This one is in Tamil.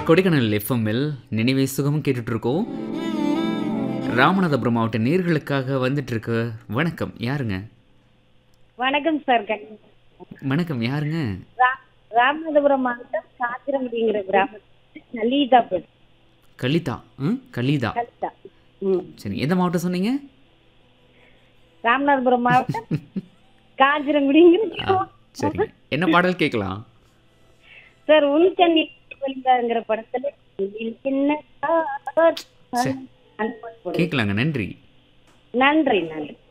கொடைக்கானல் எஃப்எம்மில் நினைவே சுகம் கேட்டுட்டு இருக்கோம் ராமநாதபுரம் மாவட்ட நேர்களுக்காக வந்துட்டு இருக்கு வணக்கம் யாருங்க வணக்கம் சார் கண்- வணக்கம் யாருங்க ரா- ராமநாதபுரம் மாவட்டம் காத்திரமுடிங்கிற கிராமத்தில் லலிதா பேர் கலிதா ம் கலிதா லலிதா ம் சரி எந்த மாவட்டம் சொன்னீங்க ராமநாதபுரம் மாவட்டம் காஞ்சிரங்குடிங்கிற ஆ, கிராமம். சரிங்க என்ன பாடல் கேட்கலாம் சார் உன் கண்ணி வலிதாங்கிற படத்துல "இதில் சின்ன கார்" சரி. அந்த பாட்டு போடுங்க. கேட்கலாங்க நன்றி நன்றி நன்றி